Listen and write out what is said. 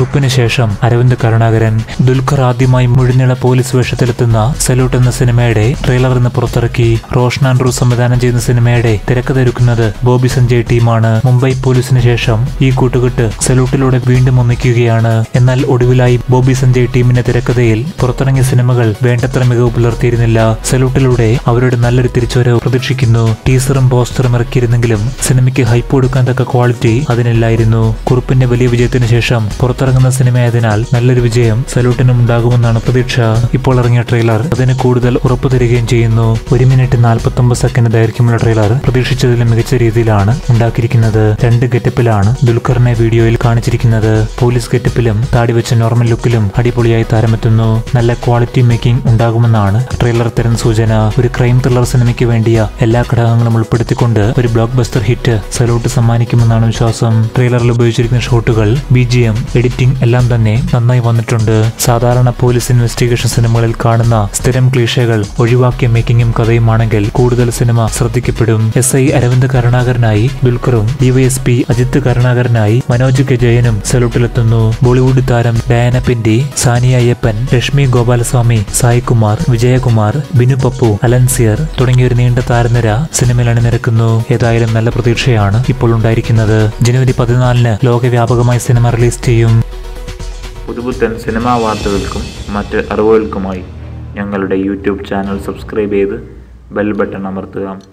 കുറിപ്പിന് ശേഷം അരവിന്ദ് കരുണാകരൻ ദുൽഖർ ആദ്യമായി മുഴുനീള police വേഷത്തിലെത്തുന്ന salute എന്ന സിനിമയുടെ ട്രെയിലർ ഇന്ന് പുറത്തിറക്കി റോഷൻ ആൻഡ്രൂസ് സംവിധാനം ചെയ്യുന്ന സിനിമയുടെ തിരക്കഥയൊരുക്കുന്നത് ബോബി സഞ്ജയ് ടീമാണ് മുംബൈ പോലീസിന് ശേഷം ഈ കൂട്ടുകെട്ട് സല്യൂട്ടിലൂടെ വീണ്ടും ഒന്നിക്കുകയാണ് എന്നാൽ ഒടുവിലായി ബോബി സഞ്ജയ് ടീമിന്റെ തിരക്കഥയിൽ പുറത്തിറങ്ങിയ സിനിമകൾ വേണ്ടത്ര മികവ് പുലർത്തിയിരുന്നില്ല സല്യൂട്ടിലൂടെ അവരുടെ നല്ലൊരു തിരിച്ചുവരവ് പ്രതീക്ഷിക്കുന്നു ടീസറും പോസ്റ്ററും ഇറക്കിയിരുന്നെങ്കിലും സിനിമയ്ക്ക് ഹൈപ്പ് കൊടുക്കാൻ തക്ക ക്വാളിറ്റി അതിനില്ലായിരുന്നു കുറിപ്പിന്റെ വലിയ വിജയത്തിന് ശേഷം പുറത്തിറങ്ങുന്ന സിനിമയായതിനാൽ നല്ലൊരു വിജയം സല്യൂട്ടിനും ഉണ്ടാകുമെന്നാണ് പ്രതീക്ഷ ഇപ്പോൾ ഇറങ്ങിയ ട്രെയിലർ അതിന് കൂടുതൽ ഉറപ്പു തരികയും ചെയ്യുന്നു ഒരു മിനിറ്റ് നാൽപ്പത്തി ഒമ്പത് സെക്കൻഡ് ദൈർഘ്യമുള്ള ട്രെയിലർ പ്രതീക്ഷിച്ചതിലും മികച്ച രീതിയിലാണ് ഉണ്ടാക്കിയിരിക്കുന്നത് രണ്ട് ഗെറ്റപ്പിലാണ് ദുൽഖറിനെ വീഡിയോയിൽ കാണിച്ചിരിക്കുന്നത് പോലീസ് ഗെറ്റപ്പിലും താടി വെച്ച നോർമൽ ലുക്കിലും അടിപൊളിയായി താരമെത്തുന്നു നല്ല ക്വാളിറ്റി മേക്കിംഗ് ഉണ്ടാകുമെന്നാണ് ട്രെയിലർ തരുന്ന സൂചന ഒരു ക്രൈം ത്രില്ലർ സിനിമയ്ക്ക് വേണ്ടിയ എല്ലാ ഘടകങ്ങളും ഉൾപ്പെടുത്തിക്കൊണ്ട് ഒരു ബ്ലോക്ക് ബസ്റ്റർ ഹിറ്റ് സല്യൂട്ട് സമ്മാനിക്കുമെന്നാണ് വിശ്വാസം ട്രെയിലറിൽ ഉപയോഗിച്ചിരിക്കുന്ന ഷോട്ടുകൾ ബി ജി എം എഡിറ്റിംഗ് എല്ലാം തന്നെ നന്നായി വന്നിട്ടുണ്ട് സാധാരണ പോലീസ് ഇൻവെസ്റ്റിഗേഷൻ സിനിമകളിൽ കാണുന്ന സ്ഥിരം ക്ലീഷകൾ ഒഴിവാക്കിയ മേക്കിങ്ങും കഥയുമാണെങ്കിൽ കൂടുതൽ സിനിമ ശ്രദ്ധിക്കപ്പെടും എസ് ഐ അരവിന്ദ് കരുണാകരനായി ദുൽഖറും ഡിവൈഎസ്പി അജിത്ത് കരുണാകരനായി മനോജ് കെ ജയനും സല്യൂട്ടിലെത്തുന്നു ബോളിവുഡ് താരം ഡയാന പിന്റി സാനിയ അയ്യപ്പൻ രശ്മി ഗോപാലസ്വാമി സായികുമാർ വിജയകുമാർ ബിനു പപ്പു അലൻസിയർ തുടങ്ങിയ ഒരു നീണ്ട താരനിര സിനിമയിൽ അണിനിരക്കുന്നു ഏതായാലും നല്ല പ്രതീക്ഷയാണ് ഇപ്പോൾ ഉണ്ടായിരിക്കുന്നത് ജനുവരി പതിനാലിന് ലോകവ്യാപകമായി സിനിമ റിലീസ് ചെയ്യും പുതുപുത്തൻ സിനിമാ വാർത്തകൾക്കും മറ്റ് അറിവുകൾക്കുമായി ഞങ്ങളുടെ യൂട്യൂബ് ചാനൽ സബ്സ്ക്രൈബ് ചെയ്ത് ബെൽ ബട്ടൺ അമർത്തുക